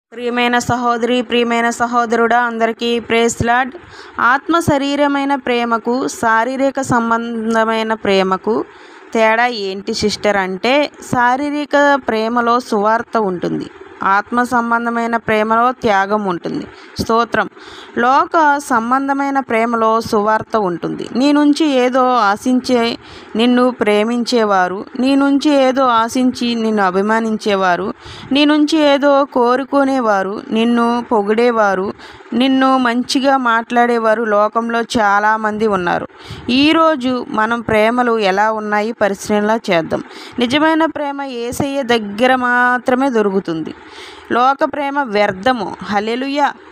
ప్రియమైన సహోదరి ప్రియమైన సహోదరుడా అందరికీ ప్రేస్ లాడ్ ఆత్మ శరీరమైన ప్రేమకు శారీరక సంబంధమైన ప్రేమకు తేడా ఏంటి సిస్టర్ అంటే శారీరక ప్రేమలో సువార్త ఉంటుంది ఆత్మ సంబంధమైన ప్రేమలో త్యాగం ఉంటుంది స్తోత్రం లోక సంబంధమైన ప్రేమలో సువార్త ఉంటుంది నీ నుంచి ఏదో ఆశించే నిన్ను ప్రేమించేవారు నీ నుంచి ఏదో ఆశించి నిన్ను అభిమానించేవారు నీ నుంచి ఏదో కోరుకునేవారు నిన్ను పొగిడేవారు నిన్ను మంచిగా మాట్లాడేవారు లోకంలో చాలామంది ఉన్నారు ఈరోజు మనం ప్రేమలు ఎలా ఉన్నాయి పరిశీలన చేద్దాం నిజమైన ప్రేమ ఏసయ్య దగ్గర మాత్రమే దొరుకుతుంది లోక ప్రేమ వ్యర్థము హలెలుయ